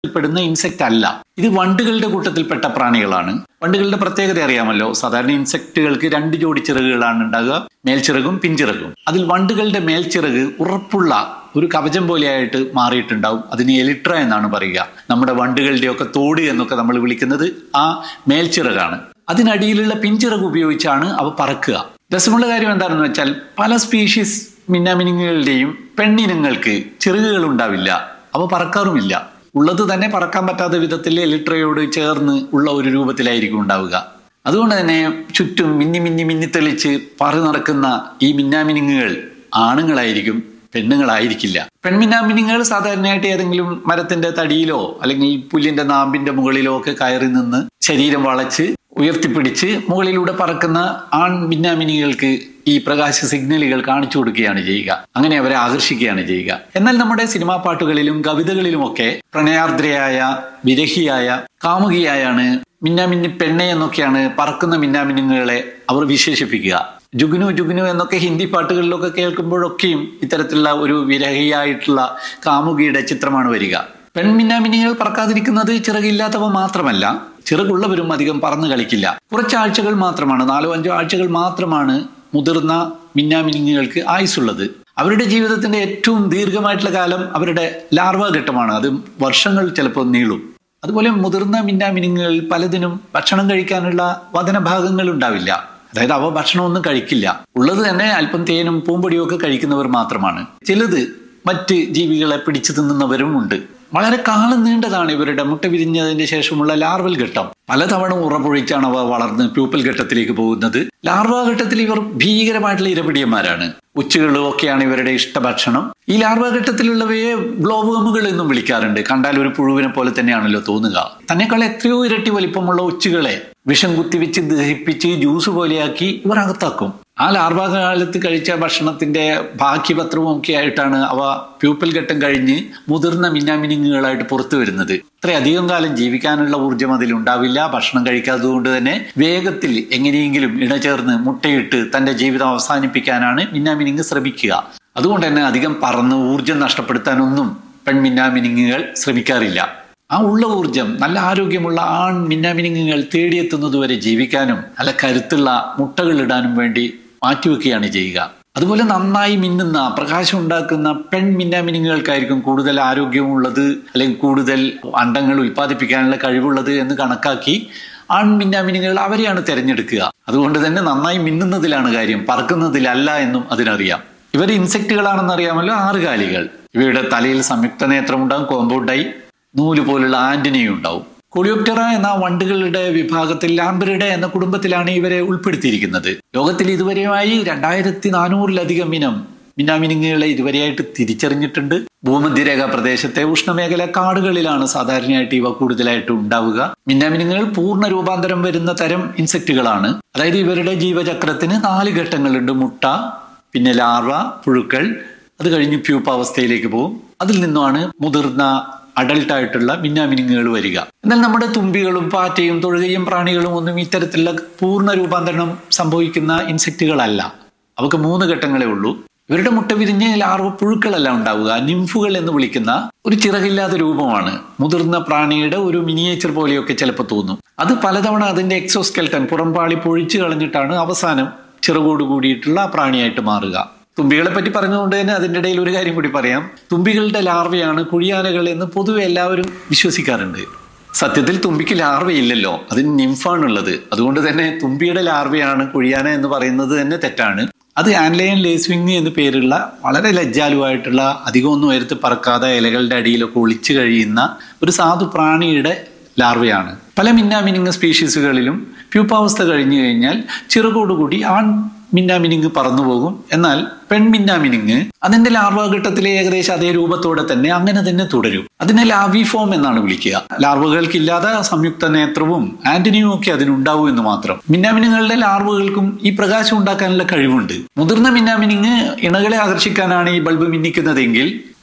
പെടുന്ന ഇൻസെക്റ്റ് അല്ല ഇത് വണ്ടുകളുടെ കൂട്ടത്തിൽപ്പെട്ട പ്രാണികളാണ് വണ്ടുകളുടെ പ്രത്യേകത അറിയാമല്ലോ സാധാരണ ഇൻസെക്റ്റുകൾക്ക് രണ്ട് ജോഡി ചിറകുകളാണ് ഉണ്ടാകുക മേൽച്ചിറകും പിൻചിറകും അതിൽ വണ്ടുകളുടെ മേൽച്ചിറക് ഉറപ്പുള്ള ഒരു കവചം പോലെയായിട്ട് മാറിയിട്ടുണ്ടാവും അതിന് എലിട്ര എന്നാണ് പറയുക നമ്മുടെ വണ്ടുകളുടെയൊക്കെ തോട് എന്നൊക്കെ നമ്മൾ വിളിക്കുന്നത് ആ മേൽച്ചിറകാണ് അതിനടിയിലുള്ള പിൻചിറക് ഉപയോഗിച്ചാണ് അവ പറക്കുക രസമുള്ള കാര്യം എന്താണെന്ന് വെച്ചാൽ പല സ്പീഷീസ് മിന്നാമിനുങ്ങളുടെയും പെണ്ണിനങ്ങൾക്ക് ചിറകുകൾ ഉണ്ടാവില്ല അവ പറക്കാറുമില്ല ഉള്ളത് തന്നെ പറക്കാൻ പറ്റാത്ത വിധത്തിൽ എലിട്രയോട് ചേർന്ന് ഉള്ള ഒരു രൂപത്തിലായിരിക്കും ഉണ്ടാവുക അതുകൊണ്ട് തന്നെ ചുറ്റും മിന്നി മിന്നി മിന്നി തെളിച്ച് പാറി നടക്കുന്ന ഈ മിന്നാമിനുങ്ങുകൾ ആണുങ്ങളായിരിക്കും പെണ്ണുങ്ങളായിരിക്കില്ല പെൺമിന്നാമിനുങ്ങൾ സാധാരണയായിട്ട് ഏതെങ്കിലും മരത്തിന്റെ തടിയിലോ അല്ലെങ്കിൽ പുല്ലിന്റെ നാമ്പിന്റെ മുകളിലോ ഒക്കെ കയറി നിന്ന് ശരീരം വളച്ച് ഉയർത്തിപ്പിടിച്ച് മുകളിലൂടെ പറക്കുന്ന ആൺ മിന്നാമിനികൾക്ക് ഈ പ്രകാശ സിഗ്നലുകൾ കാണിച്ചു കൊടുക്കുകയാണ് ചെയ്യുക അങ്ങനെ അവരെ ആകർഷിക്കുകയാണ് ചെയ്യുക എന്നാൽ നമ്മുടെ സിനിമാ പാട്ടുകളിലും കവിതകളിലുമൊക്കെ പ്രണയാർദ്രയായ വിരഹിയായ കാമുകിയായാണ് മിന്നാമിന്നി പെണ്ണെ എന്നൊക്കെയാണ് പറക്കുന്ന മിന്നാമിന്നുകളെ അവർ വിശേഷിപ്പിക്കുക ജുഗ്നു ജുഗ്നു എന്നൊക്കെ ഹിന്ദി പാട്ടുകളിലൊക്കെ കേൾക്കുമ്പോഴൊക്കെയും ഇത്തരത്തിലുള്ള ഒരു വിരഹിയായിട്ടുള്ള കാമുകിയുടെ ചിത്രമാണ് വരിക പെൺമിന്നാമിനികൾ പറക്കാതിരിക്കുന്നത് ചിറകില്ലാത്തവ മാത്രമല്ല ചിറകുള്ളവരും അധികം പറന്നു കളിക്കില്ല കുറച്ച് ആഴ്ചകൾ മാത്രമാണ് നാലോ അഞ്ചോ ആഴ്ചകൾ മാത്രമാണ് മുതിർന്ന മിന്നാമിനിങ്ങൾക്ക് ആയുസുള്ളത് അവരുടെ ജീവിതത്തിന്റെ ഏറ്റവും ദീർഘമായിട്ടുള്ള കാലം അവരുടെ ലാർവ ഘട്ടമാണ് അത് വർഷങ്ങൾ ചിലപ്പോൾ നീളും അതുപോലെ മുതിർന്ന മിന്നാമിനുങ്ങൾ പലതിനും ഭക്ഷണം കഴിക്കാനുള്ള വതനഭാഗങ്ങൾ ഉണ്ടാവില്ല അതായത് അവ ഭക്ഷണമൊന്നും കഴിക്കില്ല ഉള്ളത് തന്നെ അല്പം തേനും പൂമ്പൊടിയും ഒക്കെ കഴിക്കുന്നവർ മാത്രമാണ് ചിലത് മറ്റ് ജീവികളെ പിടിച്ചു തിന്നുന്നവരും ഉണ്ട് വളരെ കാലം നീണ്ടതാണ് ഇവരുടെ മുട്ട വിരിഞ്ഞതിന് ശേഷമുള്ള ലാർവൽ ഘട്ടം പലതവണ ഉറപ്പൊഴിച്ചാണ് അവ വളർന്ന് പ്യൂപ്പൽ ഘട്ടത്തിലേക്ക് പോകുന്നത് ലാർവ ഘട്ടത്തിൽ ഇവർ ഭീകരമായിട്ടുള്ള ഇരപിടിയന്മാരാണ് ഉച്ചകളും ഒക്കെയാണ് ഇവരുടെ ഇഷ്ടഭക്ഷണം ഈ ലാർവ ഘട്ടത്തിലുള്ളവയെ ഗ്ലോബുകമുകൾ എന്നും വിളിക്കാറുണ്ട് കണ്ടാൽ ഒരു പുഴുവിനെ പോലെ തന്നെയാണല്ലോ തോന്നുക തന്നെക്കാൾ എത്രയോ ഇരട്ടി വലിപ്പമുള്ള ഉച്ചകളെ വിഷം കുത്തിവെച്ച് ദഹിപ്പിച്ച് ജ്യൂസ് പോലെയാക്കി ഇവർ അകത്താക്കും ആ ലാർവ കാലത്ത് കഴിച്ച ഭക്ഷണത്തിന്റെ ബാക്കി പത്രവും ഒക്കെ ആയിട്ടാണ് അവ പ്യൂപ്പൽ ഘട്ടം കഴിഞ്ഞ് മുതിർന്ന മിന്നാമിനുങ്ങുകളായിട്ട് പുറത്തു വരുന്നത് അത്രയധികം കാലം ജീവിക്കാനുള്ള ഊർജ്ജം അതിൽ ഉണ്ടാവില്ല ഭക്ഷണം കഴിക്കാത്തതുകൊണ്ട് തന്നെ വേഗത്തിൽ എങ്ങനെയെങ്കിലും ഇണചേർന്ന് മുട്ടയിട്ട് തന്റെ ജീവിതം അവസാനിപ്പിക്കാനാണ് മിന്നാമിനിങ് ശ്രമിക്കുക അതുകൊണ്ട് തന്നെ അധികം പറന്ന് ഊർജ്ജം നഷ്ടപ്പെടുത്താനൊന്നും പെൺമിന്നാമിനിങ്ങുകൾ ശ്രമിക്കാറില്ല ആ ഉള്ള ഊർജം നല്ല ആരോഗ്യമുള്ള ആൺ മിന്നാമിനുങ്ങുകൾ തേടിയെത്തുന്നതുവരെ ജീവിക്കാനും നല്ല കരുത്തുള്ള മുട്ടകൾ ഇടാനും വേണ്ടി മാറ്റിവെക്കുകയാണ് ചെയ്യുക അതുപോലെ നന്നായി മിന്നുന്ന പ്രകാശം ഉണ്ടാക്കുന്ന പെൺ മിന്നാമിനുങ്ങൾക്കായിരിക്കും കൂടുതൽ ആരോഗ്യമുള്ളത് അല്ലെങ്കിൽ കൂടുതൽ അണ്ടങ്ങൾ ഉൽപ്പാദിപ്പിക്കാനുള്ള കഴിവുള്ളത് എന്ന് കണക്കാക്കി ആൺ മിന്നാമിനുകൾ അവരെയാണ് തിരഞ്ഞെടുക്കുക അതുകൊണ്ട് തന്നെ നന്നായി മിന്നുന്നതിലാണ് കാര്യം പറക്കുന്നതിലല്ല എന്നും അതിനറിയാം ഇവർ ഇൻസെക്റ്റുകളാണെന്ന് അറിയാമല്ലോ ആറുകാലികൾ ഇവയുടെ തലയിൽ സംയുക്ത നേത്രമുണ്ടാകും കോമ്പൗണ്ടായി നൂല് പോലുള്ള ആന്റിനയും ഉണ്ടാവും കൊളിയോപ്റ്ററ എന്ന വണ്ടുകളുടെ വിഭാഗത്തിൽ ലാംബറിഡ എന്ന കുടുംബത്തിലാണ് ഇവരെ ഉൾപ്പെടുത്തിയിരിക്കുന്നത് ലോകത്തിൽ ഇതുവരെയായി രണ്ടായിരത്തി നാനൂറിലധികം ഇനം മിന്നാമിനുങ്ങുകളെ ഇതുവരെയായിട്ട് തിരിച്ചറിഞ്ഞിട്ടുണ്ട് ഭൂമധ്യരേഖ പ്രദേശത്തെ ഉഷ്ണമേഖല കാടുകളിലാണ് സാധാരണയായിട്ട് ഇവ കൂടുതലായിട്ട് ഉണ്ടാവുക മിന്നാമിനുങ്ങുകൾ പൂർണ്ണ രൂപാന്തരം വരുന്ന തരം ഇൻസെക്റ്റുകളാണ് അതായത് ഇവരുടെ ജീവചക്രത്തിന് നാല് ഘട്ടങ്ങളുണ്ട് മുട്ട പിന്നെ ലാർവ പുഴുക്കൾ അത് കഴിഞ്ഞ് പ്യൂപ്പ അവസ്ഥയിലേക്ക് പോകും അതിൽ നിന്നുമാണ് മുതിർന്ന അഡൽട്ട് ആയിട്ടുള്ള മിന്നാമിനുങ്ങുകൾ വരിക എന്നാൽ നമ്മുടെ തുമ്പികളും പാറ്റയും തൊഴുകയും പ്രാണികളും ഒന്നും ഇത്തരത്തിലുള്ള പൂർണ്ണ രൂപാന്തരണം സംഭവിക്കുന്ന ഇൻസെക്റ്റുകളല്ല അവക്ക് മൂന്ന് ഘട്ടങ്ങളേ ഉള്ളൂ ഇവരുടെ മുട്ട വിരിഞ്ഞ് ലാർവ പുഴുക്കളല്ല ഉണ്ടാവുക നിംഫുകൾ എന്ന് വിളിക്കുന്ന ഒരു ചിറകില്ലാത്ത രൂപമാണ് മുതിർന്ന പ്രാണിയുടെ ഒരു മിനിയേച്ചർ പോലെയൊക്കെ ചിലപ്പോൾ തോന്നും അത് പലതവണ അതിന്റെ എക്സോസ്കെൽട്ടൻ പുറംപാളി പൊഴിച്ചു കളഞ്ഞിട്ടാണ് അവസാനം ചിറകോട് കൂടിയിട്ടുള്ള പ്രാണിയായിട്ട് മാറുക തുമ്പികളെ പറ്റി പറഞ്ഞുകൊണ്ട് തന്നെ അതിൻ്റെ ഇടയിൽ ഒരു കാര്യം കൂടി പറയാം തുമ്പികളുടെ ലാർവയാണ് കുഴിയാനകൾ എന്ന് പൊതുവെ എല്ലാവരും വിശ്വസിക്കാറുണ്ട് സത്യത്തിൽ തുമ്പിക്ക് ലാർവയില്ലല്ലോ അതിന് നിംഫാണുള്ളത് അതുകൊണ്ട് തന്നെ തുമ്പിയുടെ ലാർവയാണ് കുഴിയാന എന്ന് പറയുന്നത് തന്നെ തെറ്റാണ് അത് ആൻലയൻ ലേസ്വിങ് എന്ന് പേരുള്ള വളരെ ലജ്ജാലുവായിട്ടുള്ള അധികമൊന്നും ഉയരത്ത് പറക്കാതെ ഇലകളുടെ അടിയിലൊക്കെ ഒളിച്ചു കഴിയുന്ന ഒരു സാധു പ്രാണിയുടെ ലാർവയാണ് പല മിന്നാമിനിങ് സ്പീഷീസുകളിലും പ്യൂപ്പാവസ്ഥ കഴിഞ്ഞു കഴിഞ്ഞാൽ ചിറകോടുകൂടി ആൺ മിന്നാമിനിങ് പറന്നു പോകും എന്നാൽ പെൺമിന്നാമിനിങ് അതിന്റെ ലാർവാഘട്ടത്തിലെ ഏകദേശം അതേ രൂപത്തോടെ തന്നെ അങ്ങനെ തന്നെ തുടരും അതിനെ ലാവി ഫോം എന്നാണ് വിളിക്കുക ലാർവകൾക്കില്ലാതെ സംയുക്ത നേത്രവും ആന്റണിയും ഒക്കെ അതിനുണ്ടാവും എന്ന് മാത്രം മിന്നാമിനുകളുടെ ലാർവകൾക്കും ഈ പ്രകാശം ഉണ്ടാക്കാനുള്ള കഴിവുണ്ട് മുതിർന്ന മിന്നാമിനിങ് ഇണകളെ ആകർഷിക്കാനാണ് ഈ ബൾബ് മിന്നിക്കുന്നതെങ്കിൽ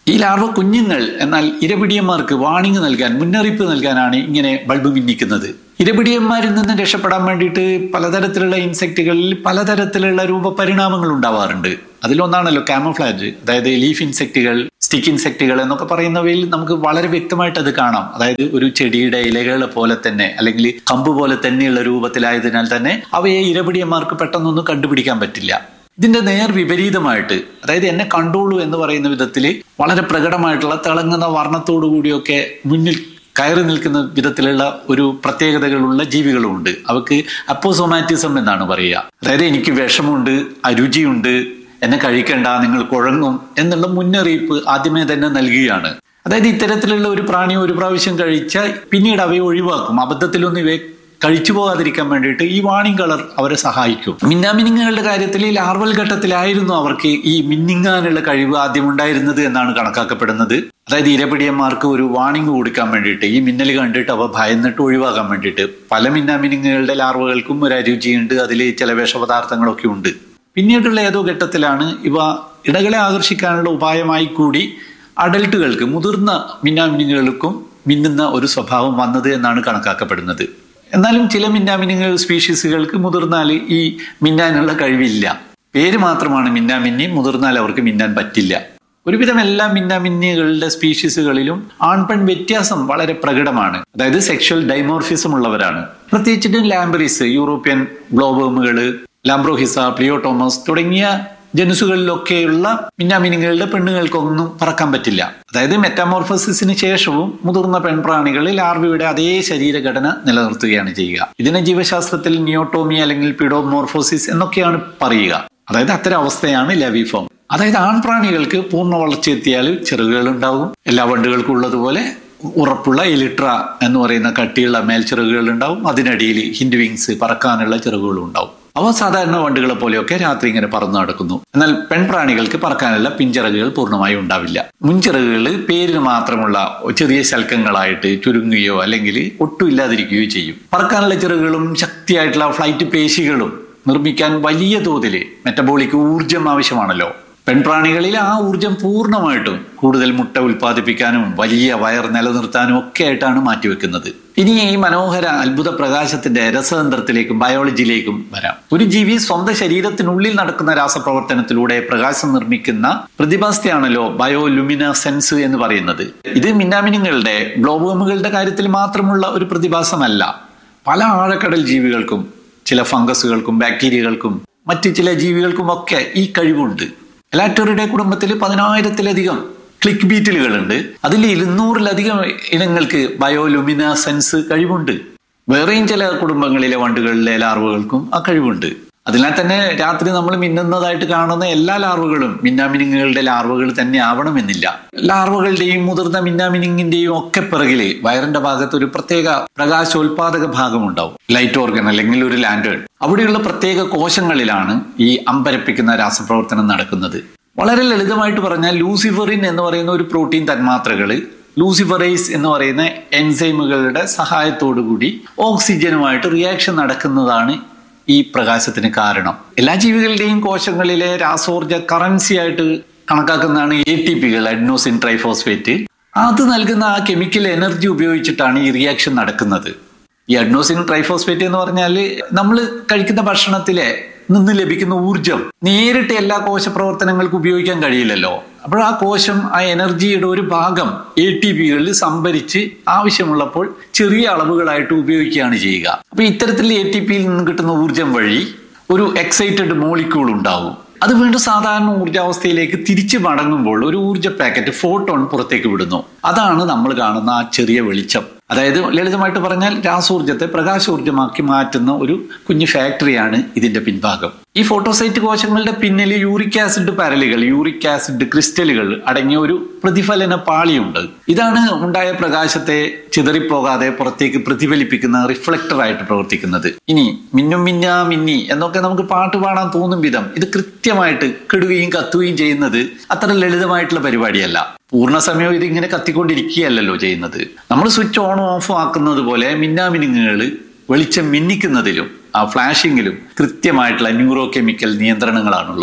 ഈ ലാർവ കുഞ്ഞുങ്ങൾ എന്നാൽ ഇരപിടിയന്മാർക്ക് വാണിംഗ് നൽകാൻ മുന്നറിയിപ്പ് നൽകാനാണ് ഇങ്ങനെ ബൾബ് മിന്നിക്കുന്നത് ഇരപിടിയന്മാരിൽ നിന്ന് രക്ഷപ്പെടാൻ വേണ്ടിയിട്ട് പലതരത്തിലുള്ള ഇൻസെക്റ്റുകളിൽ പലതരത്തിലുള്ള രൂപപരിണാമങ്ങൾ ഉണ്ടാവാറുണ്ട് അതിലൊന്നാണല്ലോ കാമോഫ്ലാജ് അതായത് ലീഫ് ഇൻസെക്റ്റുകൾ സ്റ്റിക്ക് ഇൻസെക്റ്റുകൾ എന്നൊക്കെ പറയുന്നവയിൽ നമുക്ക് വളരെ വ്യക്തമായിട്ട് അത് കാണാം അതായത് ഒരു ചെടിയുടെ ഇലകളെ പോലെ തന്നെ അല്ലെങ്കിൽ കമ്പ് പോലെ തന്നെയുള്ള രൂപത്തിലായതിനാൽ തന്നെ അവയെ ഇരപിടിയന്മാർക്ക് പെട്ടെന്നൊന്നും കണ്ടുപിടിക്കാൻ പറ്റില്ല ഇതിന്റെ നേർ വിപരീതമായിട്ട് അതായത് എന്നെ കണ്ടോളൂ എന്ന് പറയുന്ന വിധത്തിൽ വളരെ പ്രകടമായിട്ടുള്ള തിളങ്ങുന്ന വർണ്ണത്തോടു കൂടിയൊക്കെ മുന്നിൽ കയറി നിൽക്കുന്ന വിധത്തിലുള്ള ഒരു പ്രത്യേകതകളുള്ള ജീവികളുമുണ്ട് അവക്ക് അപ്പോസോമാറ്റിസം എന്നാണ് പറയുക അതായത് എനിക്ക് വിഷമുണ്ട് അരുചിയുണ്ട് എന്നെ കഴിക്കേണ്ട നിങ്ങൾ കുഴങ്ങും എന്നുള്ള മുന്നറിയിപ്പ് ആദ്യമേ തന്നെ നൽകുകയാണ് അതായത് ഇത്തരത്തിലുള്ള ഒരു പ്രാണിയെ ഒരു പ്രാവശ്യം കഴിച്ചാൽ പിന്നീട് അവയെ ഒഴിവാക്കും അബദ്ധത്തിലൊന്നും ഇവയെ കഴിച്ചു പോകാതിരിക്കാൻ വേണ്ടിയിട്ട് ഈ വാണിംഗ് കളർ അവരെ സഹായിക്കും മിന്നാമിനിങ്ങുകളുടെ കാര്യത്തിൽ ലാർവൽ ഘട്ടത്തിലായിരുന്നു അവർക്ക് ഈ മിന്നിങ്ങാനുള്ള കഴിവ് ആദ്യം ഉണ്ടായിരുന്നത് എന്നാണ് കണക്കാക്കപ്പെടുന്നത് അതായത് ഇരപിടിയന്മാർക്ക് ഒരു വാണിംഗ് കൊടുക്കാൻ വേണ്ടിയിട്ട് ഈ മിന്നൽ കണ്ടിട്ട് അവ ഭയന്നിട്ട് ഒഴിവാക്കാൻ വേണ്ടിയിട്ട് പല മിന്നാമിനിങ്ങുകളുടെ ലാർവകൾക്കും ഒരു അരുചിയുണ്ട് അതിൽ ചില വിഷപദാർത്ഥങ്ങളൊക്കെ ഉണ്ട് പിന്നീടുള്ള ഏതോ ഘട്ടത്തിലാണ് ഇവ ഇടകളെ ആകർഷിക്കാനുള്ള ഉപായമായി കൂടി അഡൽട്ടുകൾക്ക് മുതിർന്ന മിന്നാമിനിങ്ങുകൾക്കും മിന്നുന്ന ഒരു സ്വഭാവം വന്നത് എന്നാണ് കണക്കാക്കപ്പെടുന്നത് എന്നാലും ചില മിന്നാമിനിങ്ങൾ സ്പീഷീസുകൾക്ക് മുതിർന്നാൽ ഈ മിന്നാനുള്ള കഴിവില്ല പേര് മാത്രമാണ് മിന്നാമിന്നി മുതിർന്നാൽ അവർക്ക് മിന്നാൻ പറ്റില്ല ഒരുവിധം എല്ലാ മിന്നാമിന്നികളുടെ സ്പീഷീസുകളിലും ആൺപെൺ വ്യത്യാസം വളരെ പ്രകടമാണ് അതായത് സെക്ഷൽ ഡൈമോർഫിസം ഉള്ളവരാണ് പ്രത്യേകിച്ചിട്ടും ലാംബറീസ് യൂറോപ്യൻ ഗ്ലോബോമുകള് ലാംബ്രോഹിസ പ്ലിയോട്ടോമസ് തുടങ്ങിയ ജനുസുകളിലൊക്കെയുള്ള മിന്നാമിനിങ്ങളുടെ പെണ്ണുങ്ങൾക്കൊന്നും പറക്കാൻ പറ്റില്ല അതായത് മെറ്റാമോർഫോസിസിന് ശേഷവും മുതിർന്ന പെൺപ്രാണികൾ ലാർവയുടെ അതേ ശരീരഘടന നിലനിർത്തുകയാണ് ചെയ്യുക ഇതിനെ ജീവശാസ്ത്രത്തിൽ നിയോട്ടോമി അല്ലെങ്കിൽ പിഡോമോർഫോസിസ് എന്നൊക്കെയാണ് പറയുക അതായത് അത്തരം അവസ്ഥയാണ് ലവിഫോം അതായത് ആൺപ്രാണികൾക്ക് പൂർണ്ണ വളർച്ചയെത്തിയാൽ ചിറകുകൾ ഉണ്ടാവും എല്ലാ വണ്ടുകൾക്കും ഉള്ളതുപോലെ ഉറപ്പുള്ള എലിട്ര എന്ന് പറയുന്ന കട്ടിയുള്ള മേൽച്ചിറകുകൾ ഉണ്ടാവും അതിനടിയിൽ ഹിൻഡ് വിങ്സ് പറക്കാനുള്ള ചിറകുകളും ഉണ്ടാവും അവ സാധാരണ വണ്ടുകളെ പോലെയൊക്കെ രാത്രി ഇങ്ങനെ പറന്നു നടക്കുന്നു എന്നാൽ പെൺപ്രാണികൾക്ക് പറക്കാനുള്ള പിൻചിറകുകൾ പൂർണ്ണമായി ഉണ്ടാവില്ല മുൻചിറകുകൾ പേരിന് മാത്രമുള്ള ചെറിയ ശൽക്കങ്ങളായിട്ട് ചുരുങ്ങുകയോ അല്ലെങ്കിൽ ഒട്ടും ഇല്ലാതിരിക്കുകയോ ചെയ്യും പറക്കാനുള്ള ചിറകുകളും ശക്തിയായിട്ടുള്ള ഫ്ലൈറ്റ് പേശികളും നിർമ്മിക്കാൻ വലിയ തോതിൽ മെറ്റബോളിക് ഊർജം ആവശ്യമാണല്ലോ പെൺപ്രാണികളിൽ ആ ഊർജം പൂർണ്ണമായിട്ടും കൂടുതൽ മുട്ട ഉൽപ്പാദിപ്പിക്കാനും വലിയ വയർ നിലനിർത്താനും ഒക്കെ ആയിട്ടാണ് മാറ്റിവെക്കുന്നത് ഇനി ഈ മനോഹര അത്ഭുത പ്രകാശത്തിന്റെ രസതന്ത്രത്തിലേക്കും ബയോളജിയിലേക്കും വരാം ഒരു ജീവി സ്വന്തം ശരീരത്തിനുള്ളിൽ നടക്കുന്ന രാസപ്രവർത്തനത്തിലൂടെ പ്രകാശം നിർമ്മിക്കുന്ന പ്രതിഭാസത്തെയാണല്ലോ ബയോലുമിനസെൻസ് എന്ന് പറയുന്നത് ഇത് മിന്നാമിനിങ്ങളുടെ ഗ്ലോബോമുകളുടെ കാര്യത്തിൽ മാത്രമുള്ള ഒരു പ്രതിഭാസമല്ല പല ആഴക്കടൽ ജീവികൾക്കും ചില ഫംഗസുകൾക്കും ബാക്ടീരിയകൾക്കും മറ്റ് ചില ജീവികൾക്കും ഒക്കെ ഈ കഴിവുണ്ട് എലാറ്റോറിയുടെ കുടുംബത്തിൽ പതിനായിരത്തിലധികം ക്ലിക്ക് ബീറ്റിലുകളുണ്ട് അതിൽ ഇരുന്നൂറിലധികം ഇനങ്ങൾക്ക് ബയോലുമിനസെൻസ് കഴിവുണ്ട് വേറെയും ചില കുടുംബങ്ങളിലെ വണ്ടുകളിലെ ലാർവകൾക്കും ആ കഴിവുണ്ട് അതിനാൽ തന്നെ രാത്രി നമ്മൾ മിന്നുന്നതായിട്ട് കാണുന്ന എല്ലാ ലാർവകളും മിന്നാമിനിങ്ങുകളുടെ ലാർവകൾ തന്നെ ആവണമെന്നില്ല ലാർവകളുടെയും മുതിർന്ന മിന്നാമിനിങ്ങിന്റെയും ഒക്കെ പിറകില് വയറിന്റെ ഭാഗത്ത് ഒരു പ്രത്യേക പ്രകാശോൽപാദക ഭാഗമുണ്ടാവും ലൈറ്റ് ഓർഗൻ അല്ലെങ്കിൽ ഒരു ലാൻഡേൺ അവിടെയുള്ള പ്രത്യേക കോശങ്ങളിലാണ് ഈ അമ്പരപ്പിക്കുന്ന രാസപ്രവർത്തനം നടക്കുന്നത് വളരെ ലളിതമായിട്ട് പറഞ്ഞാൽ ലൂസിഫറിൻ എന്ന് പറയുന്ന ഒരു പ്രോട്ടീൻ തന്മാത്രകൾ ലൂസിഫറൈസ് എന്ന് പറയുന്ന എൻസൈമുകളുടെ സഹായത്തോടു കൂടി ഓക്സിജനുമായിട്ട് റിയാക്ഷൻ നടക്കുന്നതാണ് ഈ പ്രകാശത്തിന് കാരണം എല്ലാ ജീവികളുടെയും കോശങ്ങളിലെ രാസോർജ കറൻസി ആയിട്ട് കണക്കാക്കുന്നതാണ് എ ടി പികൾ അഡ്നോസിൻ ട്രൈഫോസ്ഫേറ്റ് അത് നൽകുന്ന ആ കെമിക്കൽ എനർജി ഉപയോഗിച്ചിട്ടാണ് ഈ റിയാക്ഷൻ നടക്കുന്നത് ഈ അഡ്നോസിൻ ട്രൈഫോസ്ഫേറ്റ് എന്ന് പറഞ്ഞാൽ നമ്മൾ കഴിക്കുന്ന ഭക്ഷണത്തിലെ നിന്ന് ലഭിക്കുന്ന ഊർജം നേരിട്ട് എല്ലാ കോശ പ്രവർത്തനങ്ങൾക്ക് ഉപയോഗിക്കാൻ കഴിയില്ലല്ലോ അപ്പോൾ ആ കോശം ആ എനർജിയുടെ ഒരു ഭാഗം എ ടി പികളിൽ സംഭരിച്ച് ആവശ്യമുള്ളപ്പോൾ ചെറിയ അളവുകളായിട്ട് ഉപയോഗിക്കുകയാണ് ചെയ്യുക അപ്പൊ ഇത്തരത്തിൽ എ ടി പിയിൽ നിന്ന് കിട്ടുന്ന ഊർജം വഴി ഒരു എക്സൈറ്റഡ് മോളിക്യൂൾ ഉണ്ടാവും അത് വീണ്ടും സാധാരണ ഊർജാവസ്ഥയിലേക്ക് തിരിച്ചു മടങ്ങുമ്പോൾ ഒരു ഊർജ പാക്കറ്റ് ഫോട്ടോൺ പുറത്തേക്ക് വിടുന്നു അതാണ് നമ്മൾ കാണുന്ന ആ ചെറിയ വെളിച്ചം അതായത് ലളിതമായിട്ട് പറഞ്ഞാൽ രാസോർജത്തെ പ്രകാശോർജമാക്കി മാറ്റുന്ന ഒരു കുഞ്ഞു ഫാക്ടറിയാണ് ഇതിന്റെ പിൻഭാഗം ഈ ഫോട്ടോസൈറ്റ് കോശങ്ങളുടെ പിന്നിൽ യൂറിക് ആസിഡ് പരലുകൾ യൂറിക് ആസിഡ് ക്രിസ്റ്റലുകൾ അടങ്ങിയ ഒരു പ്രതിഫലന പാളിയുണ്ട് ഇതാണ് ഉണ്ടായ പ്രകാശത്തെ ചിതറിപ്പോകാതെ പുറത്തേക്ക് പ്രതിഫലിപ്പിക്കുന്ന റിഫ്ലക്ടർ ആയിട്ട് പ്രവർത്തിക്കുന്നത് ഇനി മിന്നും മിന്നാ മിന്നി എന്നൊക്കെ നമുക്ക് പാട്ട് പാടാൻ തോന്നും വിധം ഇത് കൃത്യമായിട്ട് കെടുകയും കത്തുകയും ചെയ്യുന്നത് അത്ര ലളിതമായിട്ടുള്ള പരിപാടിയല്ല പൂർണ്ണ സമയം ഇതിങ്ങനെ കത്തിക്കൊണ്ടിരിക്കുകയല്ലല്ലോ ചെയ്യുന്നത് നമ്മൾ സ്വിച്ച് ഓണും ഓഫും ആക്കുന്നത് പോലെ മിന്നാമിനുങ്ങുകൾ വെളിച്ചം മിന്നിക്കുന്നതിലും ആ ഫ്ലാഷിങ്ങിലും കൃത്യമായിട്ടുള്ള ന്യൂറോ കെമിക്കൽ നിയന്ത്രണങ്ങളാണുള്ളത്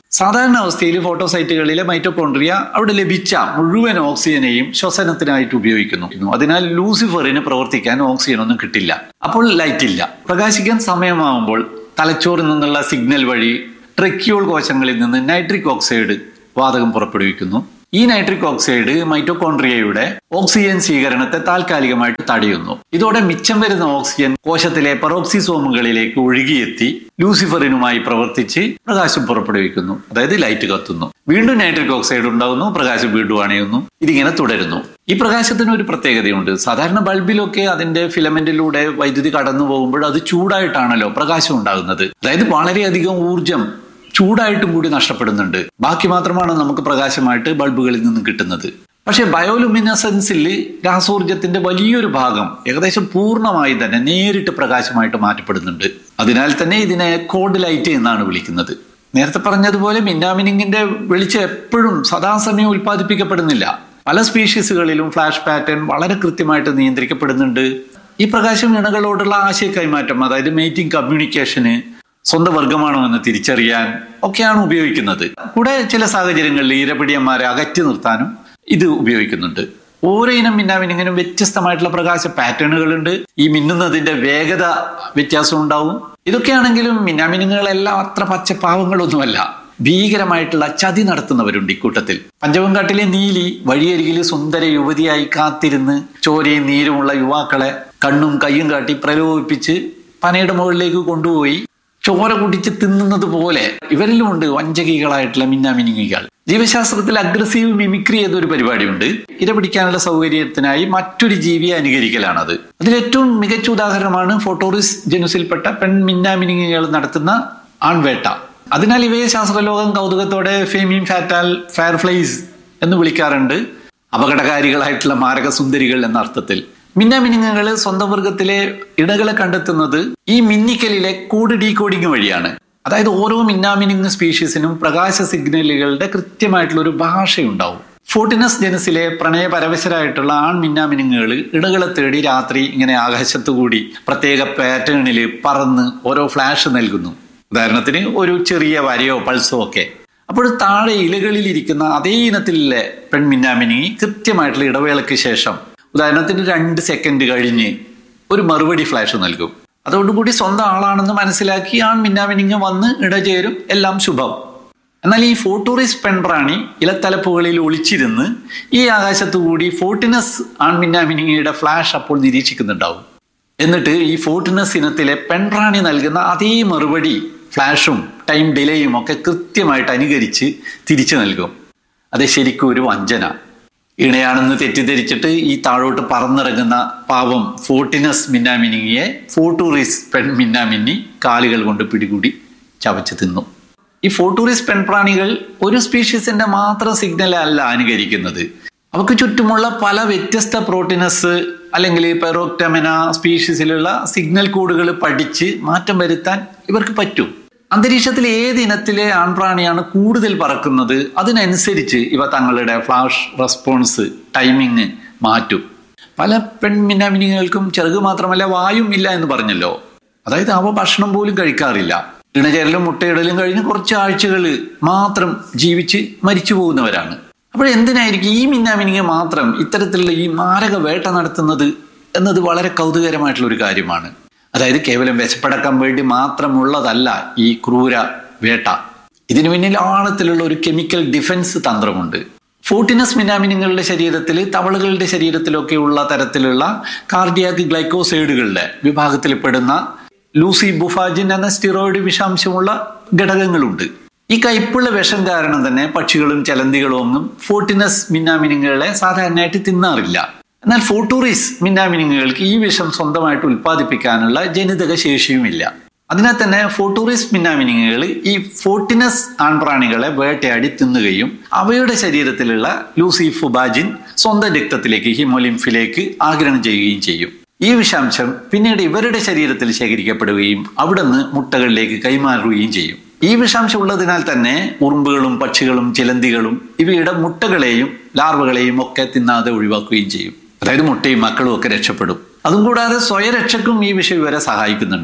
സാധാരണ അവസ്ഥയിൽ ഫോട്ടോസൈറ്റുകളിലെ മൈറ്റോകോൺട്രിയ അവിടെ ലഭിച്ച മുഴുവൻ ഓക്സിജനെയും ശ്വസനത്തിനായിട്ട് ഉപയോഗിക്കുന്നു അതിനാൽ ലൂസിഫറിന് പ്രവർത്തിക്കാൻ ഓക്സിജൻ ഒന്നും കിട്ടില്ല അപ്പോൾ ലൈറ്റ് ഇല്ല പ്രകാശിക്കാൻ സമയമാകുമ്പോൾ തലച്ചോറിൽ നിന്നുള്ള സിഗ്നൽ വഴി ട്രെക്യൂൾ കോശങ്ങളിൽ നിന്ന് നൈട്രിക് ഓക്സൈഡ് വാതകം പുറപ്പെടുവിക്കുന്നു ഈ നൈട്രിക് ഓക്സൈഡ് മൈറ്റോകോൺട്രിയയുടെ ഓക്സിജൻ സ്വീകരണത്തെ താൽക്കാലികമായിട്ട് തടയുന്നു ഇതോടെ മിച്ചം വരുന്ന ഓക്സിജൻ കോശത്തിലെ പെറോക്സിസോമുകളിലേക്ക് ഒഴുകിയെത്തി ലൂസിഫറിനുമായി പ്രവർത്തിച്ച് പ്രകാശം പുറപ്പെടുവിക്കുന്നു അതായത് ലൈറ്റ് കത്തുന്നു വീണ്ടും നൈട്രിക് ഓക്സൈഡ് ഉണ്ടാകുന്നു പ്രകാശം വീണ്ടും അണയുന്നു ഇതിങ്ങനെ തുടരുന്നു ഈ പ്രകാശത്തിന് ഒരു പ്രത്യേകതയുണ്ട് സാധാരണ ബൾബിലൊക്കെ അതിന്റെ ഫിലമെന്റിലൂടെ വൈദ്യുതി കടന്നു പോകുമ്പോൾ അത് ചൂടായിട്ടാണല്ലോ പ്രകാശം ഉണ്ടാകുന്നത് അതായത് വളരെയധികം ഊർജം ചൂടായിട്ടും കൂടി നഷ്ടപ്പെടുന്നുണ്ട് ബാക്കി മാത്രമാണ് നമുക്ക് പ്രകാശമായിട്ട് ബൾബുകളിൽ നിന്ന് കിട്ടുന്നത് പക്ഷെ ബയോലുമിനസൻസിൽ രാസോർജത്തിന്റെ വലിയൊരു ഭാഗം ഏകദേശം പൂർണ്ണമായി തന്നെ നേരിട്ട് പ്രകാശമായിട്ട് മാറ്റപ്പെടുന്നുണ്ട് അതിനാൽ തന്നെ ഇതിനെ കോഡ് ലൈറ്റ് എന്നാണ് വിളിക്കുന്നത് നേരത്തെ പറഞ്ഞതുപോലെ മിന്നാമിനിങ്ങിന്റെ വെളിച്ചം എപ്പോഴും സദാസമയം ഉൽപ്പാദിപ്പിക്കപ്പെടുന്നില്ല പല സ്പീഷീസുകളിലും ഫ്ലാഷ് പാറ്റേൺ വളരെ കൃത്യമായിട്ട് നിയന്ത്രിക്കപ്പെടുന്നുണ്ട് ഈ പ്രകാശം ഇണകളോടുള്ള ആശയ കൈമാറ്റം അതായത് മീറ്റിംഗ് കമ്മ്യൂണിക്കേഷന് സ്വന്തം വർഗമാണോ എന്ന് തിരിച്ചറിയാൻ ഒക്കെയാണ് ഉപയോഗിക്കുന്നത് കൂടെ ചില സാഹചര്യങ്ങളിൽ ഇരപിടിയന്മാരെ അകറ്റി നിർത്താനും ഇത് ഉപയോഗിക്കുന്നുണ്ട് ഓരോ ഇനം മിന്നാമിനിങ്ങിനും വ്യത്യസ്തമായിട്ടുള്ള പ്രകാശ പാറ്റേണുകളുണ്ട് ഈ മിന്നുന്നതിന്റെ വേഗത വ്യത്യാസം ഉണ്ടാവും ഇതൊക്കെയാണെങ്കിലും മിന്നാമിനുങ്ങളെല്ലാം അത്ര പച്ചപ്പാവങ്ങളൊന്നുമല്ല ഭീകരമായിട്ടുള്ള ചതി നടത്തുന്നവരുണ്ട് ഇക്കൂട്ടത്തിൽ പഞ്ചവങ്കാട്ടിലെ നീലി വഴിയരികിൽ സുന്ദര യുവതിയായി കാത്തിരുന്ന് ചോരയും നീരുമുള്ള യുവാക്കളെ കണ്ണും കയ്യും കാട്ടി പ്രലോഭിപ്പിച്ച് പനയുടെ മുകളിലേക്ക് കൊണ്ടുപോയി ചോര കുടിച്ച് തിന്നുന്നത് പോലെ ഇവരിലുമുണ്ട് വഞ്ചകികളായിട്ടുള്ള മിന്നാമിനിങ്ങികൾ ജീവശാസ്ത്രത്തിൽ അഗ്രസീവ് മിമിക്രി എന്നൊരു പരിപാടിയുണ്ട് ഇര പിടിക്കാനുള്ള സൗകര്യത്തിനായി മറ്റൊരു ജീവിയെ അനുകരിക്കലാണത് അതിലേറ്റവും മികച്ച ഉദാഹരണമാണ് ഫോട്ടോറിസ് ജനുസിൽപ്പെട്ട പെൺ മിന്നാമിനിങ്ങുകൾ നടത്തുന്ന ആൺവേട്ട അതിനാൽ ഇവയെ ശാസ്ത്രലോകം കൗതുകത്തോടെ ഫേമിയും ഫാറ്റാൽ ഫയർഫ്ലൈസ് എന്ന് വിളിക്കാറുണ്ട് അപകടകാരികളായിട്ടുള്ള മാരക സുന്ദരികൾ എന്ന അർത്ഥത്തിൽ മിന്നാമിനുങ്ങുകൾ സ്വന്തം വർഗത്തിലെ ഇടകളെ കണ്ടെത്തുന്നത് ഈ മിന്നിക്കലിലെ കോഡ് ഡീകോഡിംഗ് വഴിയാണ് അതായത് ഓരോ മിന്നാമിനുങ്ങ് സ്പീഷീസിനും പ്രകാശ സിഗ്നലുകളുടെ കൃത്യമായിട്ടുള്ള ഒരു ഭാഷയുണ്ടാവും ഫോർട്ടിനസ് ജനസിലെ പ്രണയപരവശരായിട്ടുള്ള ആൺ മിന്നാമിനുങ്ങുകൾ ഇടകളെ തേടി രാത്രി ഇങ്ങനെ ആകാശത്തു കൂടി പ്രത്യേക പാറ്റേണിൽ പറന്ന് ഓരോ ഫ്ലാഷ് നൽകുന്നു ഉദാഹരണത്തിന് ഒരു ചെറിയ വരയോ പൾസോ ഒക്കെ അപ്പോൾ താഴെ ഇലകളിൽ ഇരിക്കുന്ന അതേ ഇനത്തിലെ പെൺമിന്നാമിനി കൃത്യമായിട്ടുള്ള ഇടവേളയ്ക്ക് ശേഷം ഉദാഹരണത്തിന് രണ്ട് സെക്കൻഡ് കഴിഞ്ഞ് ഒരു മറുപടി ഫ്ലാഷ് നൽകും അതോടുകൂടി സ്വന്തം ആളാണെന്ന് മനസ്സിലാക്കി ആൺ മിന്നാമിനിങ് വന്ന് ഇടചേരും എല്ലാം ശുഭം എന്നാൽ ഈ ഫോട്ടോറിസ് പെൺപ്രാണി ഇലത്തലപ്പുകളിൽ ഒളിച്ചിരുന്ന് ഈ ആകാശത്തുകൂടി ഫോർട്ടിനസ് ആൺമിന്നാമിനിങ്ങയുടെ ഫ്ലാഷ് അപ്പോൾ നിരീക്ഷിക്കുന്നുണ്ടാവും എന്നിട്ട് ഈ ഫോർട്ടിനസ് ഇനത്തിലെ പെൺപ്രാണി നൽകുന്ന അതേ മറുപടി ഫ്ലാഷും ടൈം ഡിലേയും ഒക്കെ കൃത്യമായിട്ട് അനുകരിച്ച് തിരിച്ചു നൽകും അത് ശരിക്കും ഒരു വഞ്ചന ഇണയാണെന്ന് തെറ്റിദ്ധരിച്ചിട്ട് ഈ താഴോട്ട് പറന്നിറങ്ങുന്ന പാവം ഫോർട്ടിനസ് മിന്നാമിനിങ്ങിയെ ഫോട്ടൂറിസ് പെൺ മിന്നാമിന്നി കാലുകൾ കൊണ്ട് പിടികൂടി ചവച്ച് തിന്നു ഈ ഫോട്ടൂറിസ് പെൺപ്രാണികൾ ഒരു സ്പീഷീസിന്റെ മാത്രം സിഗ്നൽ അല്ല അനുകരിക്കുന്നത് അവക്ക് ചുറ്റുമുള്ള പല വ്യത്യസ്ത പ്രോട്ടീനസ് അല്ലെങ്കിൽ പെറോക്ടമിന സ്പീഷീസിലുള്ള സിഗ്നൽ കോഡുകൾ പഠിച്ച് മാറ്റം വരുത്താൻ ഇവർക്ക് പറ്റും അന്തരീക്ഷത്തിൽ ഏത് ഇനത്തിലെ ആൺപ്രാണിയാണ് കൂടുതൽ പറക്കുന്നത് അതിനനുസരിച്ച് ഇവ തങ്ങളുടെ ഫ്ലാഷ് റെസ്പോൺസ് ടൈമിങ് മാറ്റും പല പെൺമിന്നാമിനികൾക്കും ചിറക് മാത്രമല്ല വായും ഇല്ല എന്ന് പറഞ്ഞല്ലോ അതായത് അവ ഭക്ഷണം പോലും കഴിക്കാറില്ല ഇണചേരലും മുട്ടയിടലും കഴിഞ്ഞ് കുറച്ച് ആഴ്ചകൾ മാത്രം ജീവിച്ച് മരിച്ചു പോകുന്നവരാണ് അപ്പോൾ എന്തിനായിരിക്കും ഈ മിന്നാമിനിങ്ങ മാത്രം ഇത്തരത്തിലുള്ള ഈ മാരക വേട്ട നടത്തുന്നത് എന്നത് വളരെ കൗതുകരമായിട്ടുള്ള ഒരു കാര്യമാണ് അതായത് കേവലം വിശപ്പടക്കാൻ വേണ്ടി മാത്രമുള്ളതല്ല ഈ ക്രൂര വേട്ട ഇതിനു പിന്നിൽ ആഴത്തിലുള്ള ഒരു കെമിക്കൽ ഡിഫൻസ് തന്ത്രമുണ്ട് ഫോർട്ടിനസ് മിനാമിനുകളുടെ ശരീരത്തിൽ തവളകളുടെ ശരീരത്തിലൊക്കെ ഉള്ള തരത്തിലുള്ള കാർഡിയാക് ഗ്ലൈക്കോസൈഡുകളുടെ വിഭാഗത്തിൽപ്പെടുന്ന ലൂസി ബുഫാജിൻ എന്ന സ്റ്റിറോയിഡ് വിഷാംശമുള്ള ഘടകങ്ങളുണ്ട് ഈ കയ്പുള്ള വിഷം കാരണം തന്നെ പക്ഷികളും ചലന്തികളും ഒന്നും ഫോർട്ടിനസ് മിന്നാമിനുകളെ സാധാരണയായിട്ട് തിന്നാറില്ല എന്നാൽ ഫോട്ടോറിസ് മിന്നാമിനുങ്ങൾക്ക് ഈ വിഷം സ്വന്തമായിട്ട് ഉൽപ്പാദിപ്പിക്കാനുള്ള ജനിതക ശേഷിയുമില്ല അതിനാൽ തന്നെ ഫോട്ടോറിസ് മിന്നാമിനുകൾ ഈ ഫോർട്ടിനസ് ആൺപ്രാണികളെ വേട്ടയാടി തിന്നുകയും അവയുടെ ശരീരത്തിലുള്ള ലൂസിഫുബാജിൻ സ്വന്തം രക്തത്തിലേക്ക് ഹിമോലിംഫിലേക്ക് ആഗിരണം ചെയ്യുകയും ചെയ്യും ഈ വിഷാംശം പിന്നീട് ഇവരുടെ ശരീരത്തിൽ ശേഖരിക്കപ്പെടുകയും അവിടുന്ന് മുട്ടകളിലേക്ക് കൈമാറുകയും ചെയ്യും ഈ വിഷാംശം ഉള്ളതിനാൽ തന്നെ ഉറുമ്പുകളും പക്ഷികളും ചിലന്തികളും ഇവയുടെ മുട്ടകളെയും ലാർവകളെയും ഒക്കെ തിന്നാതെ ഒഴിവാക്കുകയും ചെയ്യും അതായത് മുട്ടയും മക്കളും ഒക്കെ രക്ഷപ്പെടും അതും കൂടാതെ സ്വയരക്ഷക്കും ഈ വിഷം ഇവരെ സഹായിക്കുന്നുണ്ട്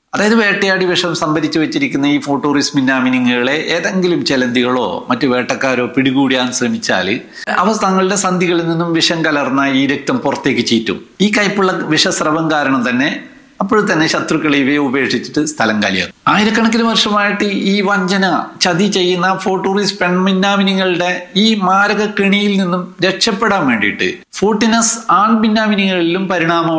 അതായത് വേട്ടയാടി വിഷം സംഭരിച്ചു വെച്ചിരിക്കുന്ന ഈ ഫോട്ടോറിസ് മിന്നാമിനിങ്ങുകളെ ഏതെങ്കിലും ചെലന്തികളോ മറ്റു വേട്ടക്കാരോ പിടികൂടാൻ ശ്രമിച്ചാൽ അവ തങ്ങളുടെ സന്ധികളിൽ നിന്നും വിഷം കലർന്ന ഈ രക്തം പുറത്തേക്ക് ചീറ്റും ഈ കയ്പുള്ള വിഷസ്രവം കാരണം തന്നെ അപ്പോൾ തന്നെ ശത്രുക്കൾ ഇവയെ ഉപേക്ഷിച്ചിട്ട് സ്ഥലം കാലിയാകും ആയിരക്കണക്കിന് വർഷമായിട്ട് ഈ വഞ്ചന ചതി ചെയ്യുന്ന ഫോട്ടോറിസ് പെൺമിന്നാമിനികളുടെ ഈ മാരക കെണിയിൽ നിന്നും രക്ഷപ്പെടാൻ വേണ്ടിയിട്ട് ഫോർട്ടിനസ് ആൺപിന്നാമിനികളിലും പരിണാമം